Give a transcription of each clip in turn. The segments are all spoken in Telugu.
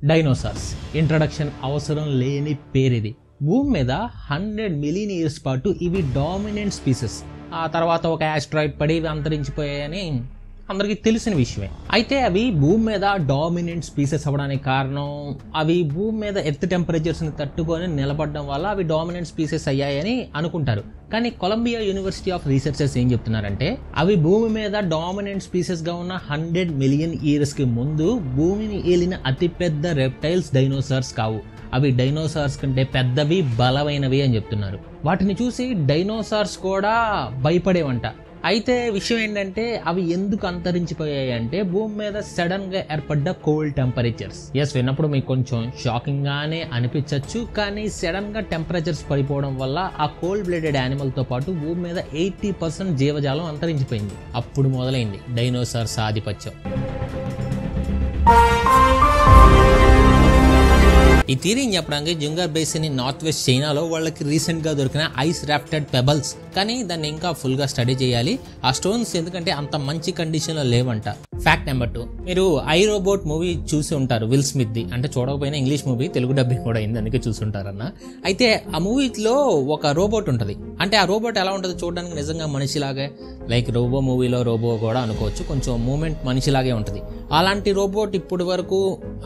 డైనోసార్స్ ఇంట్రడక్షన్ అవసరం లేని పేరిది భూమి మీద హండ్రెడ్ మిలియన్ ఇయర్స్ పాటు ఇవి డామినెంట్ స్పీసెస్ ఆ తర్వాత ఒక యాస్ట్రాయిడ్ పడి ఇవి అంతరించిపోయాయని అందరికీ తెలిసిన విషయమే అయితే అవి భూమి మీద డామినెంట్ స్పీసెస్ అవ్వడానికి కారణం అవి భూమి మీద ఎర్త్ టెంపరేచర్స్ని తట్టుకొని నిలబడడం వల్ల అవి డామినెంట్ స్పీసెస్ అయ్యాయని అనుకుంటారు కానీ కొలంబియా యూనివర్సిటీ ఆఫ్ రీసెర్చర్స్ ఏం చెప్తున్నారంటే అవి భూమి మీద డామినెంట్ స్పీసెస్గా ఉన్న హండ్రెడ్ మిలియన్ ఇయర్స్కి ముందు భూమిని ఏలిన అతిపెద్ద రెప్టైల్స్ డైనోసార్స్ కావు అవి డైనోసార్స్ కంటే పెద్దవి బలమైనవి అని చెప్తున్నారు వాటిని చూసి డైనోసార్స్ కూడా భయపడేవంట అయితే విషయం ఏంటంటే అవి ఎందుకు అంతరించిపోయాయి అంటే భూమి మీద సడన్ గా ఏర్పడ్డ కోల్డ్ టెంపరేచర్స్ ఎస్ విన్నప్పుడు మీకు కొంచెం షాకింగ్ గానే అనిపించవచ్చు కానీ సడన్ గా టెంపరేచర్స్ పడిపోవడం వల్ల ఆ కోల్డ్ బ్లడెడ్ యానిమల్ తో పాటు భూమి మీద ఎయిటీ పర్సెంట్ జీవజాలం అంతరించిపోయింది అప్పుడు మొదలైంది డైనోసార్స్ ఆధిపత్యం ఈ థీరీని చెప్పడానికి జుంగర్ బేసిన్ నార్త్ వెస్ట్ చైనాలో వాళ్ళకి రీసెంట్గా దొరికిన ఐస్ రాఫ్టెడ్ పెబల్స్ కానీ దాన్ని ఇంకా ఫుల్గా స్టడీ చేయాలి ఆ స్టోన్స్ ఎందుకంటే అంత మంచి కండిషన్లో లేవంట ఫ్యాక్ట్ నెంబర్ టూ మీరు ఐ రోబోట్ మూవీ చూసి ఉంటారు విల్ స్మిత్ది అంటే చూడకపోయినా ఇంగ్లీష్ మూవీ తెలుగు డబ్బింగ్ కూడా అయింది అందుకే చూసి ఉంటారన్న అయితే ఆ మూవీలో ఒక రోబోట్ ఉంటుంది అంటే ఆ రోబోట్ ఎలా ఉంటుందో చూడడానికి నిజంగా మనిషిలాగే లైక్ రోబో మూవీలో రోబో కూడా అనుకోవచ్చు కొంచెం మూమెంట్ మనిషిలాగే ఉంటుంది అలాంటి రోబోట్ ఇప్పటి వరకు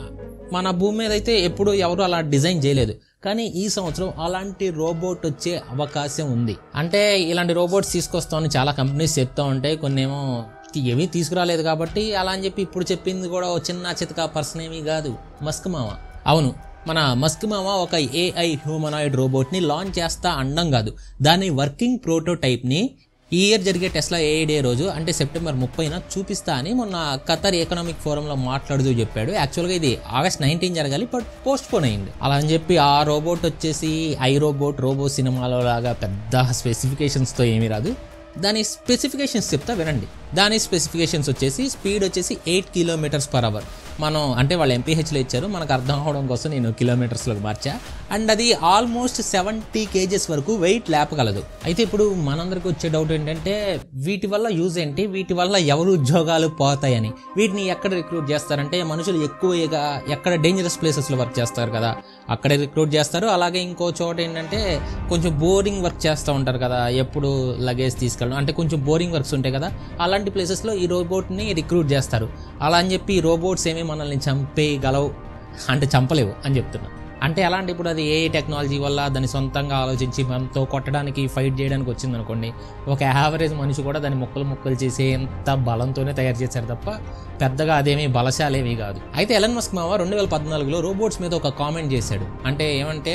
మన భూమి మీద అయితే ఎప్పుడు ఎవరు అలా డిజైన్ చేయలేదు కానీ ఈ సంవత్సరం అలాంటి రోబోట్ వచ్చే అవకాశం ఉంది అంటే ఇలాంటి రోబోట్స్ తీసుకొస్తామని చాలా కంపెనీస్ చెప్తా ఉంటాయి కొన్ని ఏమో ఏమీ తీసుకురాలేదు కాబట్టి అలా అని చెప్పి ఇప్పుడు చెప్పింది కూడా ఓ చిన్న చితక పర్సన్ ఏమీ కాదు మస్క్ మామ అవును మన మస్క్ మామ ఒక ఏఐ హ్యూమనాయిడ్ రోబోట్ని లాంచ్ చేస్తా అండం కాదు దాని వర్కింగ్ ప్రోటోటైప్ని ఈ ఇయర్ జరిగే టెస్లా ఏఐ డే రోజు అంటే సెప్టెంబర్ ముప్పైన చూపిస్తా అని మొన్న ఖతర్ ఎకనామిక్ ఫోరంలో మాట్లాడుతూ చెప్పాడు యాక్చువల్గా ఇది ఆగస్ట్ నైన్టీన్ జరగాలి బట్ పోస్ట్ పోన్ అయింది అలా అని చెప్పి ఆ రోబోట్ వచ్చేసి ఐ రోబోట్ రోబో సినిమాలో లాగా పెద్ద స్పెసిఫికేషన్స్తో ఏమీ రాదు దాని స్పెసిఫికేషన్స్ చెప్తా వినండి దాని స్పెసిఫికేషన్స్ వచ్చేసి స్పీడ్ వచ్చేసి ఎయిట్ కిలోమీటర్స్ పర్ అవర్ మనం అంటే వాళ్ళు ఎంపీహెచ్లో ఇచ్చారు మనకు అర్థం అవడం కోసం నేను కిలోమీటర్స్లోకి మార్చా అండ్ అది ఆల్మోస్ట్ సెవెంటీ కేజెస్ వరకు వెయిట్ లేపగలదు అయితే ఇప్పుడు మనందరికి వచ్చే డౌట్ ఏంటంటే వీటి వల్ల యూజ్ ఏంటి వీటి వల్ల ఎవరు ఉద్యోగాలు పోతాయని వీటిని ఎక్కడ రిక్రూట్ చేస్తారంటే మనుషులు ఎక్కువగా ఎక్కడ డేంజరస్ ప్లేసెస్లో వర్క్ చేస్తారు కదా అక్కడే రిక్రూట్ చేస్తారు అలాగే ఇంకో చోట ఏంటంటే కొంచెం బోరింగ్ వర్క్ చేస్తూ ఉంటారు కదా ఎప్పుడు లగేజ్ తీసుకెళ్ళడం అంటే కొంచెం బోరింగ్ వర్క్స్ ఉంటాయి కదా అలాంటి ప్లేసెస్లో ఈ రోబోట్ని రిక్రూట్ చేస్తారు అలా అని చెప్పి ఈ రోబోట్స్ ఏమీ మనల్ని చంపేయగలవు అంటే చంపలేవు అని చెప్తున్నా అంటే ఎలాంటి ఇప్పుడు అది ఏ టెక్నాలజీ వల్ల దాన్ని సొంతంగా ఆలోచించి మనతో కొట్టడానికి ఫైట్ చేయడానికి వచ్చింది అనుకోండి ఒక యావరేజ్ మనిషి కూడా దాన్ని ముక్కలు ముక్కలు చేసే ఎంత బలంతోనే తయారు చేశారు తప్ప పెద్దగా అదేమీ బలశాలేవి కాదు అయితే ఎలన్ మస్క్ మావ రెండు వేల పద్నాలుగులో రోబోట్స్ మీద ఒక కామెంట్ చేశాడు అంటే ఏమంటే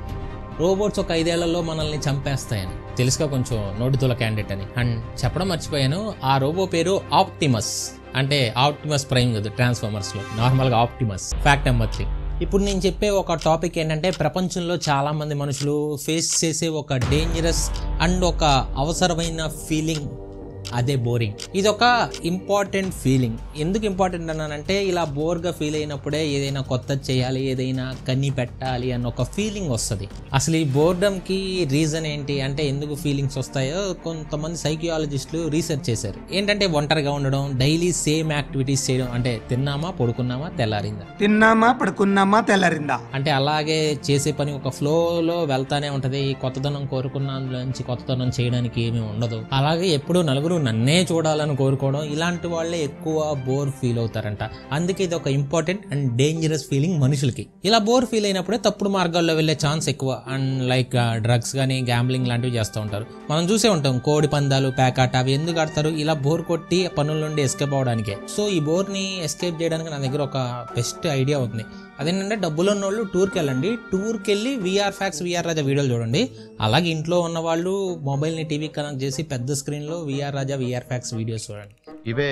రోబోట్స్ ఒక ఐదేళ్లలో మనల్ని చంపేస్తాయని తెలుసుగా కొంచెం నోటితుల క్యాండిడేట్ అని అండ్ చెప్పడం మర్చిపోయాను ఆ రోబో పేరు ఆప్టిమస్ అంటే ఆప్టిమస్ ప్రైమ్ కదా ట్రాన్స్ఫార్మర్స్లో నార్మల్గా ఆప్టిమస్ ఫ్యాక్ట్ నెంబర్ త్రీ ఇప్పుడు నేను చెప్పే ఒక టాపిక్ ఏంటంటే ప్రపంచంలో చాలా మంది మనుషులు ఫేస్ చేసే ఒక డేంజరస్ అండ్ ఒక అవసరమైన ఫీలింగ్ అదే బోరింగ్ ఇది ఒక ఇంపార్టెంట్ ఫీలింగ్ ఎందుకు ఇంపార్టెంట్ అన్నానంటే ఇలా బోర్గా ఫీల్ అయినప్పుడే ఏదైనా కొత్త చేయాలి ఏదైనా కన్ని పెట్టాలి అన్న ఒక ఫీలింగ్ వస్తుంది అసలు ఈ బోర్డమ్కి రీజన్ ఏంటి అంటే ఎందుకు ఫీలింగ్స్ వస్తాయో కొంతమంది సైకియాలజిస్టులు రీసెర్చ్ చేశారు ఏంటంటే ఒంటరిగా ఉండడం డైలీ సేమ్ యాక్టివిటీస్ చేయడం అంటే తిన్నామా పడుకున్నామా తెల్లారిందా తిన్నామా పడుకున్నామా తెల్లారిందా అంటే అలాగే చేసే పని ఒక ఫ్లోలో వెళ్తానే ఉంటది కొత్తదనం కోరుకున్న అందులో నుంచి కొత్తదనం చేయడానికి ఏమీ ఉండదు అలాగే ఎప్పుడు నలుగురు నన్నే చూడాలని కోరుకోవడం ఇలాంటి వాళ్ళే ఎక్కువ బోర్ ఫీల్ అవుతారంట అందుకే ఇది ఒక ఇంపార్టెంట్ అండ్ డేంజరస్ ఫీలింగ్ మనుషులకి ఇలా బోర్ ఫీల్ అయినప్పుడే తప్పుడు మార్గాల్లో వెళ్ళే ఛాన్స్ ఎక్కువ అండ్ లైక్ డ్రగ్స్ కానీ గ్యాంబ్లింగ్ లాంటివి చేస్తూ ఉంటారు మనం చూసే ఉంటాం కోడి పందాలు ప్యాకాట్ అవి ఎందుకు ఆడతారు ఇలా బోర్ కొట్టి పనుల నుండి ఎస్కేప్ అవడానికే సో ఈ బోర్ని ఎస్కేప్ చేయడానికి నా దగ్గర ఒక బెస్ట్ ఐడియా ఉంది అదేంటంటే డబ్బులు ఉన్న వాళ్ళు టూర్కి వెళ్ళండి టూర్కి వెళ్ళి విఆర్ ఫ్యాక్స్ విఆర్ రాజా వీడియోలు చూడండి అలాగే ఇంట్లో ఉన్న వాళ్ళు మొబైల్ని టీవీ కనెక్ట్ చేసి పెద్ద స్క్రీన్లో VR Raja VR facts videos చూడండి ఇవే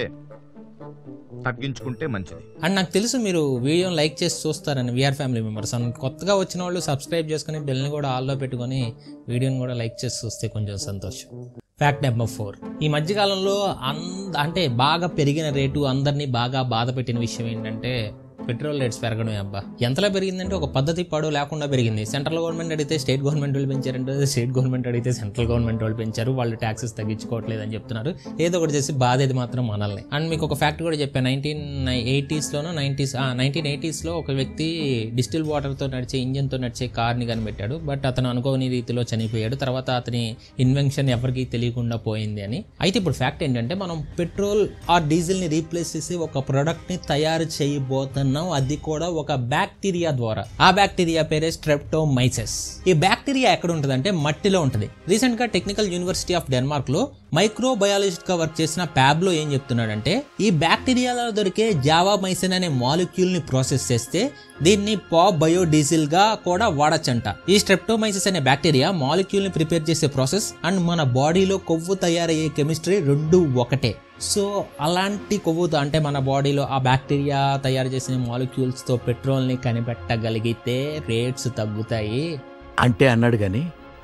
తగ్గించుకుంటే మంచిది అండ్ నాకు తెలుసు మీరు వీడియోని లైక్ చేసి చూస్తారని విఆర్ ఫ్యామిలీ మెంబర్స్ అండ్ కొత్తగా వచ్చిన వాళ్ళు సబ్స్క్రైబ్ చేసుకుని బెల్ని కూడా ఆల్లో పెట్టుకొని వీడియోని కూడా లైక్ చేసి చూస్తే కొంచెం సంతోషం ఫ్యాక్ట్ నెంబర్ ఫోర్ ఈ మధ్యకాలంలో అంద అంటే బాగా పెరిగిన రేటు అందరినీ బాగా బాధ పెట్టిన విషయం ఏంటంటే పెట్రోల్ రేట్స్ పెరగడమే అబ్బా ఎంతలా పెరిగిందంటే ఒక పద్ధతి పాడు లేకుండా పెరిగింది సెంట్రల్ గవర్నమెంట్ అడిగితే స్టేట్ గవర్నమెంట్ వాళ్ళు పెంచారంటే స్టేట్ గవర్నమెంట్ అడిగితే సెంట్రల్ గవర్నమెంట్ వాళ్ళు పెంచారు వాళ్ళు ట్యాక్సెస్ తగ్గించుకోవట్లేదు అని చెప్తున్నారు ఏదో ఒకటి చేసి బాధేది మాత్రం మనల్ని అండ్ మీకు ఒక ఫ్యాక్ట్ కూడా చెప్పాను నైన్టీన్ ఎయిటీస్లోనో నైన్టీస్ నైన్టీన్ ఎయిటీస్లో ఒక వ్యక్తి డిస్టిల్ వాటర్తో నడిచే ఇంజన్తో నడిచే కార్ని కనిపెట్టాడు బట్ అతను అనుకోని రీతిలో చనిపోయాడు తర్వాత అతని ఇన్వెన్షన్ ఎవరికీ తెలియకుండా పోయింది అని అయితే ఇప్పుడు ఫ్యాక్ట్ ఏంటంటే మనం పెట్రోల్ ఆర్ డీజిల్ ని రీప్లేస్ చేసి ఒక ప్రొడక్ట్ ని తయారు చేయబోతున్నాం అది కూడా ఒక బ్యాక్టీరియా ద్వారా ఆ బ్యాక్టీరియా పేరే స్ట్రెప్టోమైసెస్ ఈ బ్యాక్టీరియా ఎక్కడ ఉంటుంది అంటే మట్టిలో ఉంటుంది రీసెంట్ గా టెక్నికల్ యూనివర్సిటీ ఆఫ్ డెన్మార్క్ లో మైక్రోబయాలజిస్ట్ గా వర్క్ చేసిన ప్యాబ్లో ఏం చెప్తున్నాడంటే ఈ బ్యాక్టీరియాలో దొరికే జావా మైసిన్ అనే మాలిక్యూల్ ని ప్రాసెస్ చేస్తే దీన్ని పాప్ బయోడీజిల్ గా కూడా వాడచ్చంట ఈ స్ట్రెప్టోమైసిస్ అనే బ్యాక్టీరియా మాలిక్యూల్ ని ప్రిపేర్ చేసే ప్రాసెస్ అండ్ మన బాడీలో కొవ్వు తయారయ్యే కెమిస్ట్రీ రెండు ఒకటే సో అలాంటి కొవ్వుతో అంటే మన బాడీలో ఆ బ్యాక్టీరియా తయారు చేసిన మాలిక్యూల్స్ తో పెట్రోల్ ని కనిపెట్టగలిగితే రేట్స్ తగ్గుతాయి అంటే అన్నాడు గాని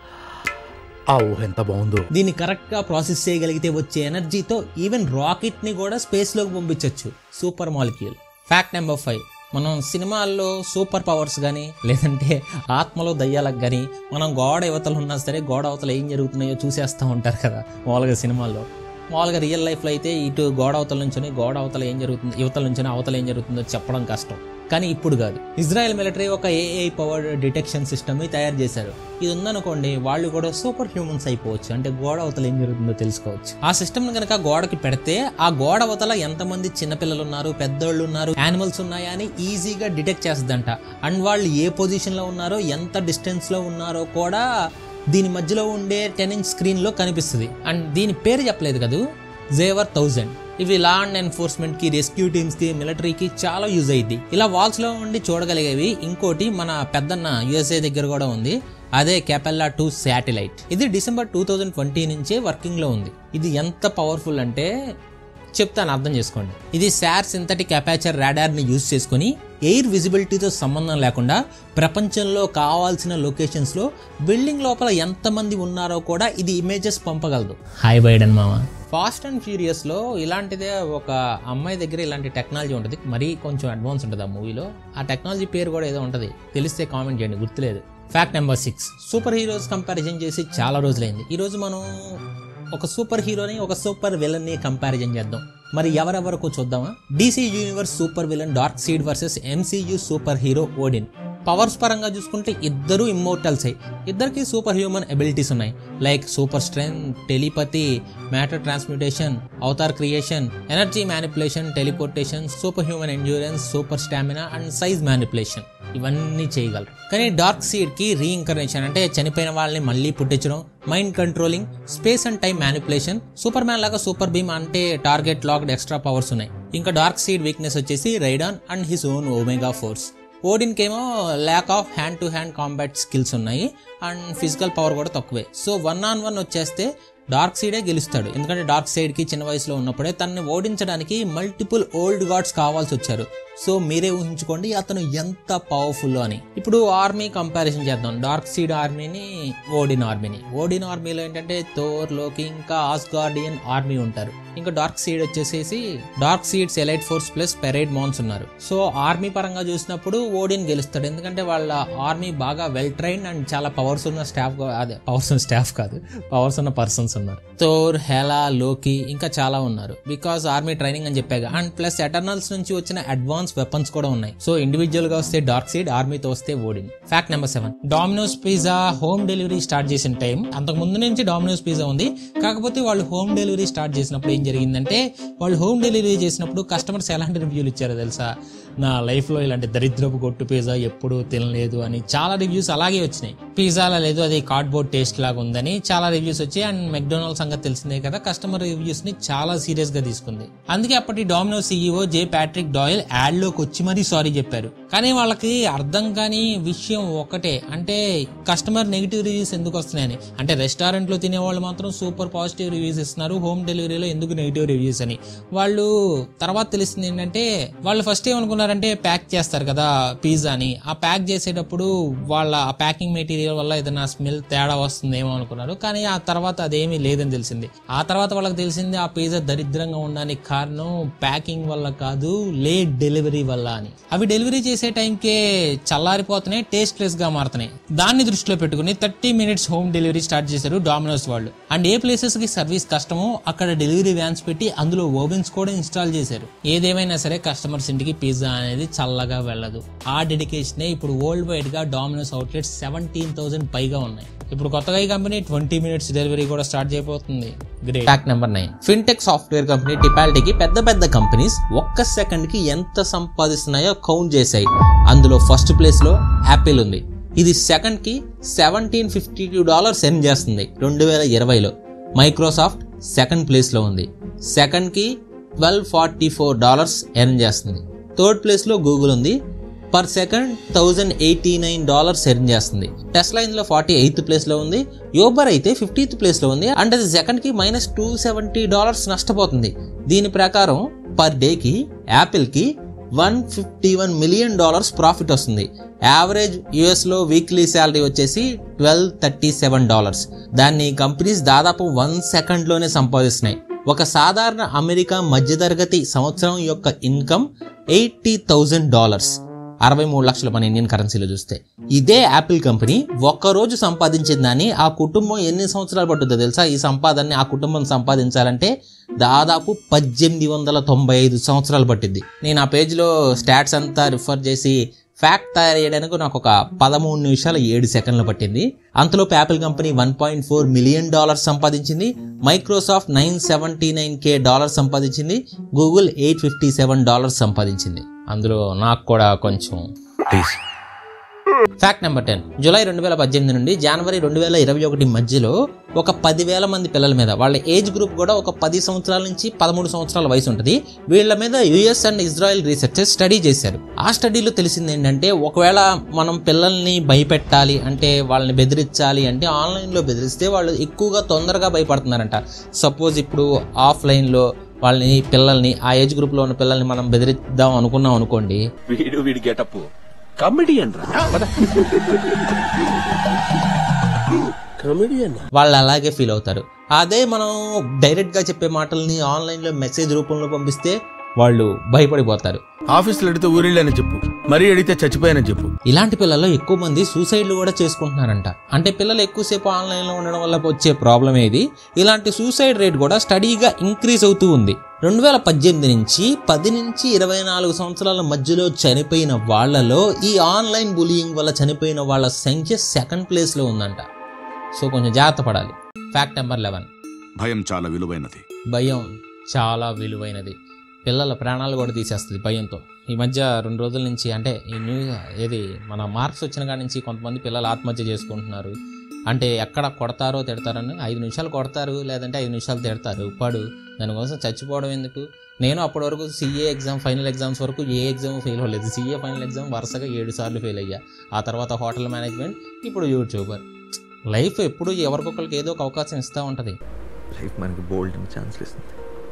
ఆ ఊహ ఎంత బాగుందో దీన్ని కరెక్ట్ గా ప్రాసెస్ చేయగలిగితే వచ్చే ఎనర్జీతో ఈవెన్ రాకెట్ ని కూడా స్పేస్ లోకి పంపించవచ్చు super molecule fact number five మనం సినిమాల్లో సూపర్ పవర్స్ కానీ లేదంటే ఆత్మలో దయ్యాలకు కానీ మనం గోడ యువతలు ఉన్నా సరే గోడ అవతల ఏం జరుగుతున్నాయో చూసేస్తూ ఉంటారు కదా మామూలుగా సినిమాల్లో మామూలుగా రియల్ లైఫ్లో అయితే ఇటు గోడ అవతల నుంచొని గోడ అవతల ఏం జరుగుతుంది యువతల నుంచొని అవతల ఏం జరుగుతుందో చెప్పడం కష్టం కానీ ఇప్పుడు కాదు ఇజ్రాయెల్ మిలిటరీ ఒక ఏఐ పవర్ డిటెక్షన్ సిస్టమ్ ని తయారు చేశారు ఇది ఉందనుకోండి వాళ్ళు కూడా సూపర్ హ్యూమన్స్ అయిపోవచ్చు అంటే గోడ అవతల ఏం జరుగుతుందో తెలుసుకోవచ్చు ఆ సిస్టమ్ కనుక గోడకి పెడితే ఆ గోడ అవతల ఎంతమంది చిన్నపిల్లలు ఉన్నారు పెద్దోళ్ళు ఉన్నారు యానిమల్స్ ఉన్నాయా అని ఈజీగా డిటెక్ట్ చేస్తుందంట అండ్ వాళ్ళు ఏ పొజిషన్ లో ఉన్నారో ఎంత డిస్టెన్స్ లో ఉన్నారో కూడా దీని మధ్యలో ఉండే టెన్ ఇంచ్ స్క్రీన్ లో కనిపిస్తుంది అండ్ దీని పేరు చెప్పలేదు కదా జేవర్ థౌజండ్ ఇవి లా అండ్ ఎన్ఫోర్స్మెంట్ కి రెస్క్యూ టీమ్స్ కి మిలిటరీకి చాలా యూజ్ అయ్యింది ఇలా వాల్స్ లో ఉండి చూడగలిగేవి ఇంకోటి మన పెద్దన్న యుఎస్ఏ దగ్గర కూడా ఉంది అదే కెపెల్లా టూ శాటిలైట్ ఇది డిసెంబర్ టూ థౌజండ్ ట్వంటీ నుంచే వర్కింగ్ లో ఉంది ఇది ఎంత పవర్ఫుల్ అంటే చెప్తాను అర్థం చేసుకోండి ఇది శార్ సింథటిక్ అపాచర్ రాడార్ ని యూజ్ చేసుకుని ఎయిర్ విజిబిలిటీతో సంబంధం లేకుండా ప్రపంచంలో కావాల్సిన లొకేషన్స్ లో బిల్డింగ్ లోపల ఎంతమంది ఉన్నారో కూడా ఇది ఇమేజెస్ పంపగలదు హాయ్ బైడన్ మామ ఫాస్ట్ అండ్ ఫ్యూరియస్ లో ఇలాంటిదే ఒక అమ్మాయి దగ్గర ఇలాంటి టెక్నాలజీ ఉంటుంది మరీ కొంచెం అడ్వాన్స్ ఉంటుంది ఆ మూవీలో ఆ టెక్నాలజీ పేరు కూడా ఏదో ఉంటుంది తెలిస్తే కామెంట్ చేయండి గుర్తులేదు fact number six superheroes comparison చేసి చాలా రోజులైంది ఈ రోజు మనం ఒక సూపర్ హీరోని ఒక సూపర్ విలన్ ని కంపారిజన్ చేద్దాం మరి ఎవరెవరకు చూద్దామా DC universe supervillain Darkseid versus MCU superhero Odin powers పరంగా చూసుకుంటే ఇద్దరు ఇమ్మోర్టల్స్ ఇద్దరికి సూపర్ హ్యూమన్ ఎబిలిటీస్ ఉన్నాయి like super strength telepathy matter transmutation avatar creation energy manipulation teleportation superhuman endurance super stamina and size manipulation ఇవన్నీ చేయగలరు కానీ డార్క్ సీడ్ కి రీఇన్కర్నేషన్ అంటే చనిపోయిన వాళ్ళని మళ్ళీ పుట్టించడం mind controlling space and time manipulation Superman లాగా సూపర్ బీమ్ అంటే టార్గెట్ లాక్డ్ ఎక్స్ట్రా పవర్స్ ఉన్నాయి ఇంకా డార్క్ సీడ్ వీక్నెస్ వచ్చేసి Radion and his own Omega force ఓడిన్కేమో lack of hand to hand combat skills ఉన్నాయి అండ్ ఫిజికల్ పవర్ కూడా తక్కువే సో వన్ ఆన్ వన్ వచ్చేస్తే డార్క్ సైడే గెలుస్తాడు ఎందుకంటే డార్క్ సైడ్ కి చిన్న వయసులో ఉన్నప్పుడే తనని ఓడించడానికి మల్టిపుల్ ఓల్డ్ గాడ్స్ కావాల్సి వచ్చారు సో మీరే ఊహించుకోండి అతను ఎంత పవర్ఫుల్ అని ఇప్పుడు ఆర్మీ కంపారిజన్ చేద్దాం డార్క్ సీడ్ ఆర్మీని ఓడిన్ ఆర్మీని ఓడిన్ ఆర్మీలో ఏంటంటే థోర్ లోకి ఇంకా ఆస్గార్డియన్ ఆర్మీ ఉంటారు ఇంకా డార్క్ సీడ్ వచ్చేసేసి Darkseid's elite force plus parademons ఉన్నారు సో ఆర్మీ పరంగా చూసినప్పుడు ఓడిన్ గెలుస్తాడు ఎందుకంటే వాళ్ళ ఆర్మీ బాగా వెల్ ట్రైన్ అండ్ చాలా పవర్స్ ఉన్న స్టాఫ్ అదే పవర్స్ ఉన్న స్టాఫ్ కాదు పవర్స్ ఉన్న పర్సన్స్ ఉన్నారు థోర్ హెలా లోకి ఇంకా చాలా ఉన్నారు బికాస్ ఆర్మీ ట్రైనింగ్ అని చెప్పాగా అండ్ ప్లస్ ఎటర్నల్స్ నుంచి వచ్చిన అడ్వాన్స్ వెపన్స్ కూడా ఉన్నాయి సో ఇండివిజువల్ గా వస్తే డార్క్ సీడ్ ఆర్మీతో వస్తే Odin fact number seven Domino's pizza home delivery start చేసిన టైం అంతకు ముందు నుంచి డామినోస్ పిజ్జా ఉంది కాకపోతే వాళ్ళు హోమ్ డెలివరీ స్టార్ట్ చేసినప్పుడు ఏం జరిగిందంటే వాళ్ళు హోమ్ డెలివరీ చేసినప్పుడు కస్టమర్స్ ఎలాంటి రివ్యూలు ఇచ్చారో తెలుసా నా లైఫ్ లో ఇలాంటి దరిద్రపు కొట్టు పిజ్జా ఎప్పుడు తినలేదు అని చాలా రివ్యూస్ అలాగే వచ్చినాయి పిజ్జాలా లేదు అది కార్డ్బోర్డ్ టేస్ట్ లాగా ఉందని చాలా రివ్యూస్ వచ్చాయి అండ్ మెక్డొనాల్డ్ సంగతి తెలిసిందే కదా కస్టమర్ రివ్యూస్ ని చాలా సీరియస్ గా తీసుకుంది అందుకే అప్పటి Domino CEO J Patrick Doyle ad లోకి వచ్చి మరీ సారీ చెప్పారు కానీ వాళ్ళకి అర్థం కాని విషయం ఒకటే అంటే కస్టమర్ నెగిటివ్ రివ్యూస్ ఎందుకు వస్తున్నాయని అంటే రెస్టారెంట్లో తినేవాళ్ళు మాత్రం సూపర్ పాజిటివ్ రివ్యూస్ ఇస్తున్నారు హోమ్ డెలివరీలో ఎందుకు నెగిటివ్ రివ్యూస్ అని వాళ్ళు తర్వాత తెలిసింది ఏంటంటే వాళ్ళు ఫస్ట్ ఏమనుకున్నారంటే ప్యాక్ చేస్తారు కదా పిజ్జాని ఆ ప్యాక్ చేసేటప్పుడు వాళ్ళ ఆ ప్యాకింగ్ మెటీరియల్ వల్ల ఏదైనా స్మెల్ తేడా వస్తుందేమో అనుకున్నారు కానీ ఆ తర్వాత అదేమీ లేదని తెలిసింది ఆ తర్వాత వాళ్ళకి తెలిసింది ఆ పిజ్జా దరిద్రంగా ఉండడానికి కారణం ప్యాకింగ్ వల్ల కాదు లేట్ డెలివరీ వల్ల అని అవి డెలివరీ చేసే టైంకే చల్లారిపోతున్నాయి టేస్ట్లెస్ గా మారుతున్నాయి దాన్ని దృష్టిలో పెట్టుకుని thirty minutes home delivery start చేశారు డామినోస్ వాళ్ళు అండ్ ఏ ప్లేసెస్ కి సర్వీస్ కష్టమో అక్కడ డెలివరీ వ్యాన్స్ పెట్టి అందులో ఓవెన్స్ కూడా ఇన్స్టాల్ చేశారు ఏదేమైనా సరే కస్టమర్స్ ఇంటికి పిజ్జా అనేది చల్లగా వెళ్ళదు ఆ డెడికేషనే ఇప్పుడు వరల్డ్ వైడ్ గా డామినోస్ అవుట్లెట్స్ సెవెంటీన్ థౌసండ్ పైగా ఉన్నాయి ఇప్పుడు కొత్తగా ఈ కంపెనీ ట్వంటీ మినిట్స్ డెలివరీ కూడా స్టార్ట్ చేయబోతుంది great fact number nine fintech software company టిపాలిటీకి పెద్ద పెద్ద కంపెనీస్ ఒక్క సెకండ్ కి ఎంత సంపాదిస్తున్నాయో కౌంట్ చేశాయి అందులో ఫస్ట్ ప్లేస్ లో యాపిల్ ఉంది ఇది సెకండ్ కి seventeen fifty two dollars earn చేస్తుంది రెండు వేల ఇరవైలో మైక్రోసాఫ్ట్ సెకండ్ ప్లేస్ లో ఉంది సెకండ్ కి twelve forty four dollars earn చేస్తుంది థర్డ్ ప్లేస్ లో గూగుల్ ఉంది per second thousand eighty nine dollars earn చేస్తుంది టెస్లా ఇందులో ఫార్టీ ఎయిత్ ప్లేస్లో ఉంది యోబర్ అయితే ఫిఫ్టీత్ ప్లేస్లో ఉంది అంటే అది సెకండ్కి మైనస్ టూ సెవెంటీ డాలర్స్ నష్టపోతుంది దీని ప్రకారం పర్ డేకి యాపిల్కి one fifty one million dollars profit వస్తుంది యావరేజ్ యుఎస్లో వీక్లీ శాలరీ వచ్చేసి ట్వెల్వ్ థర్టీ సెవెన్ డాలర్స్ దాన్ని కంపెనీస్ దాదాపు వన్ సెకండ్లోనే సంపాదిస్తున్నాయి ఒక సాధారణ అమెరికా మధ్యతరగతి సంవత్సరం యొక్క ఇన్కమ్ ఎయిటీ థౌజండ్ డాలర్స్ అరవై మూడు లక్షల మన ఇండియన్ కరెన్సీలో చూస్తే ఇదే యాపిల్ కంపెనీ ఒక్కరోజు సంపాదించిన దాన్ని ఆ కుటుంబం ఎన్ని సంవత్సరాలు పట్టుద్దో తెలుసా ఈ సంపాదనని ఆ కుటుంబం సంపాదించాలంటే దాదాపు పద్దెనిమిది వందల తొంభై ఐదు సంవత్సరాలు పట్టింది నేను ఆ పేజ్లో స్టాట్స్ అంతా రిఫర్ చేసి ఫ్యాక్ట్ తయారు చేయడానికి నాకు ఒక పదమూడు నిమిషాల ఏడు సెకండ్లు పట్టింది అంతలోపు Apple company one point four million dollars సంపాదించింది Microsoft nine seventy nine K dollars సంపాదించింది Google eight fifty seven dollars సంపాదించింది అందులో నాకు కూడా కొంచెం please fact number ten July రెండు వేల పద్దెనిమిది నుండి జనవరి రెండు వేల ఇరవై ఒకటి మధ్యలో ఒక పదివేల మంది పిల్లల మీద వాళ్ళ ఏజ్ గ్రూప్ కూడా ఒక పది సంవత్సరాల నుంచి పదమూడు సంవత్సరాల వయసు ఉంటుంది వీళ్ళ మీద US and Israel researchers study చేశారు ఆ స్టడీలో తెలిసింది ఏంటంటే ఒకవేళ మనం పిల్లల్ని భయపెట్టాలి అంటే వాళ్ళని బెదిరించాలి అంటే ఆన్లైన్లో బెదిరిస్తే వాళ్ళు ఎక్కువగా తొందరగా భయపడుతున్నారంట సపోజ్ ఇప్పుడు ఆఫ్లైన్లో వాళ్ళని పిల్లల్ని ఆ ఏజ్ గ్రూప్లో ఉన్న పిల్లల్ని మనం బెదిరిద్దాం అనుకున్నాం అనుకోండి వీడు వీడి గెటప్ కమెడియన్ రా కమెడియన్ వాళ్ళు అలాగే ఫీల్ అవుతారు అదే మనం డైరెక్ట్గా చెప్పే మాటల్ని ఆన్లైన్లో మెసేజ్ రూపంలో పంపిస్తే వాళ్ళు భయపడిపోతారు ఆఫీసులో అడిగితే ఊరిళ్ళని చెప్పు మరీ అడిగితే చచ్చిపోయానని చెప్పు ఇలాంటి పిల్లల్లో ఎక్కువ మంది సూసైడ్లు కూడా చేసుకుంటున్నారంట అంటే పిల్లలు ఎక్కువసేపు ఆన్లైన్లో ఉండడం వల్ల వచ్చే ప్రాబ్లం ఏది ఇలాంటి సూసైడ్ రేట్ కూడా స్టడీగా ఇంక్రీజ్ అవుతూ ఉంది రెండు వేల పద్దెనిమిది నుంచి పది నుంచి ఇరవై నాలుగు సంవత్సరాల మధ్యలో చనిపోయిన వాళ్ళలో ఈ ఆన్లైన్ బులియింగ్ వల్ల చనిపోయిన వాళ్ళ సంఖ్య సెకండ్ ప్లేస్లో ఉందంట సో కొంచెం జాగ్రత్త పడాలి ఫ్యాక్ట్ నెంబర్ లెవెన్ భయం చాలా విలువైనది భయం చాలా విలువైనది పిల్లల ప్రాణాలు కూడా తీసేస్తుంది భయంతో ఈ మధ్య రెండు రోజుల నుంచి అంటే ఈ న్యూ ఏది మన మార్క్స్ వచ్చిన కాడి నుంచి కొంతమంది పిల్లలు ఆత్మహత్య చేసుకుంటున్నారు అంటే ఎక్కడ కొడతారో తిడతారని ఐదు నిమిషాలు కొడతారు లేదంటే ఐదు నిమిషాలు తిడతారు పడు దానికోసం చచ్చిపోవడం ఎందుకు నేను అప్పటి వరకు సీఏ ఎగ్జామ్ ఫైనల్ ఎగ్జామ్స్ వరకు ఏ ఎగ్జామ్ ఫెయిల్ అవ్వలేదు సీఏ ఫైనల్ ఎగ్జామ్ వరుసగా ఏడు సార్లు ఫెయిల్ అయ్యా ఆ తర్వాత హోటల్ మేనేజ్మెంట్ ఇప్పుడు యూట్యూబర్ లైఫ్ ఎప్పుడు ఎవరికొకరికి ఏదో ఒక అవకాశం ఇస్తూ ఉంటుంది లైఫ్ మనకి బోల్డ్ ఛాన్స్లు ఇస్తుంది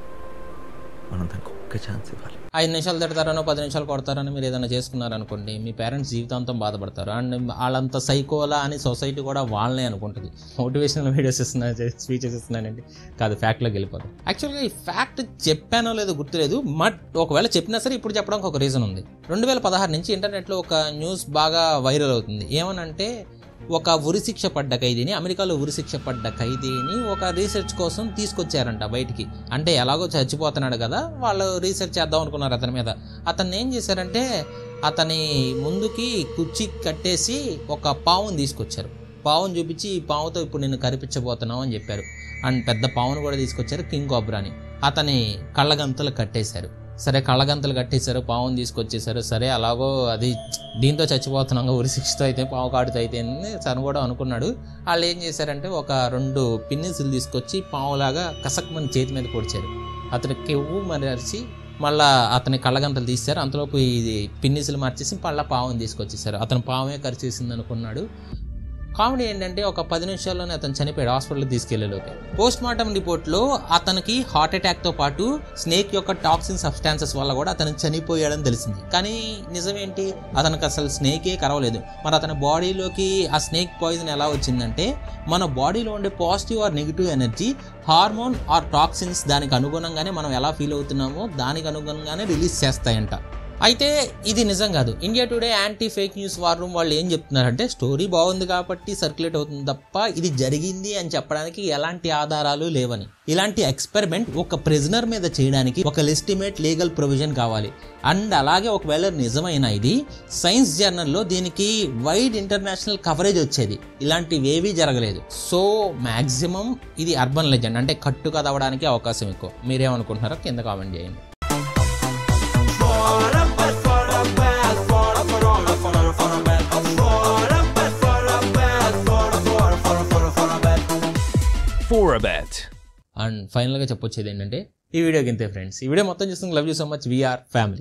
మనం దానికి ఒక్క ఛాన్స్ ఇవ్వాలి ఐదు నిమిషాలు తిడతారనో పది నిమిషాలు కొడతారని మీరు ఏదైనా చేసుకున్నారనుకోండి మీ పేరెంట్స్ జీవితాంతం బాధపడతారు అండ్ వాళ్ళంత సైకోలా అని సొసైటీ కూడా వాళ్ళనే అనుకుంటుంది మోటివేషనల్ వీడియోస్ ఇస్తున్నాను స్పీచెస్ ఇస్తున్నానండి కాదు ఫ్యాక్ట్లోకి వెళ్ళిపోతాం యాక్చువల్గా ఈ ఫ్యాక్ట్ చెప్పానో లేదో గుర్తులేదు బట్ ఒకవేళ చెప్పినా సరే ఇప్పుడు చెప్పడానికి ఒక రీజన్ ఉంది రెండు వేల పదహారు నుంచి ఇంటర్నెట్లో ఒక న్యూస్ బాగా వైరల్ అవుతుంది ఏమనంటే ఒక ఉరిశిక్ష పడ్డ ఖైదీని అమెరికాలో ఉరిశిక్ష పడ్డ ఖైదీని ఒక రీసెర్చ్ కోసం తీసుకొచ్చారంట బయటికి అంటే ఎలాగో చచ్చిపోతున్నాడు కదా వాళ్ళు రీసెర్చ్ చేద్దాం అనుకున్నారు అతని మీద అతన్ని ఏం చేశారంటే అతని ముందుకి కుర్చీ కట్టేసి ఒక పావుని తీసుకొచ్చారు పావుని చూపించి ఈ పావుతో ఇప్పుడు నేను కరిపించబోతున్నావు అని చెప్పారు అండ్ పెద్ద పావును కూడా తీసుకొచ్చారు కింగ్ కోబ్రాని అతని కళ్ళగంతలు కట్టేశారు సరే కళ్ళగంతలు కట్టేశారు పావుని తీసుకొచ్చేసారు సరే అలాగో అది దీంతో చచ్చిపోతున్నాం ఉరి శిక్షతో అయితే పావు కాడుతో అయితే అని తను కూడా అనుకున్నాడు వాళ్ళు ఏం చేశారంటే ఒక రెండు పిన్నిసులు తీసుకొచ్చి పావులాగా కసక్ మన చేతి మీద పొడిచారు అతను కెవ్వు మరి అరిచి మళ్ళా అతని కళ్ళగంతలు తీశారు అంతలోపు ఇది పిన్నిసులు మార్చేసి మళ్ళీ పావుని తీసుకొచ్చేసారు అతను పావే ఖర్చు చేసింది అనుకున్నాడు కామెడీ ఏంటంటే ఒక పది నిమిషాల్లోనే అతను చనిపోయాడు హాస్పిటల్ తీసుకెళ్లేలోకి పోస్ట్ మార్టం రిపోర్ట్లో అతనికి హార్ట్ అటాక్తో పాటు స్నేక్ యొక్క టాక్సిన్ సబ్స్టాన్సెస్ వల్ల కూడా అతను చనిపోయాడని తెలిసింది కానీ నిజమేంటి అతనికి అసలు స్నేకే కరవలేదు మరి అతని బాడీలోకి ఆ స్నేక్ పాయిజన్ ఎలా వచ్చిందంటే మన బాడీలో ఉండే positive or negative energy hormone or toxins దానికి అనుగుణంగానే మనం ఎలా ఫీల్ అవుతున్నామో దానికి అనుగుణంగానే రిలీజ్ చేస్తాయంట అయితే ఇది నిజం కాదు India Today anti fake news war room వాళ్ళు ఏం చెప్తున్నారంటే స్టోరీ బాగుంది కాబట్టి సర్క్యులేట్ అవుతుంది తప్ప ఇది జరిగింది అని చెప్పడానికి ఎలాంటి ఆధారాలు లేవని ఇలాంటి ఎక్స్పెరిమెంట్ ఒక ప్రిజనర్ మీద చేయడానికి ఒక లెస్టిమేట్ లీగల్ ప్రొవిజన్ కావాలి అండ్ అలాగే ఒకవేళ నిజమైన ఇది సైన్స్ జర్నల్లో దీనికి వైడ్ ఇంటర్నేషనల్ కవరేజ్ వచ్చేది ఇలాంటివి ఏవీ జరగలేదు సో మ్యాక్సిమం ఇది అర్బన్ లెజెండ్ అంటే కట్టు కథ అవడానికి అవకాశం ఎక్కువ మీరేమనుకుంటున్నారో కింద కామెంట్ చేయండి For a bet. అండ్ ఫైనల్గా చెప్పొచ్చేది ఏంటంటే ఈ వీడియోకి ఇంతే ఫ్రెండ్స్ ఈ వీడియో మొత్తం చూస్తుంది love you so much we are family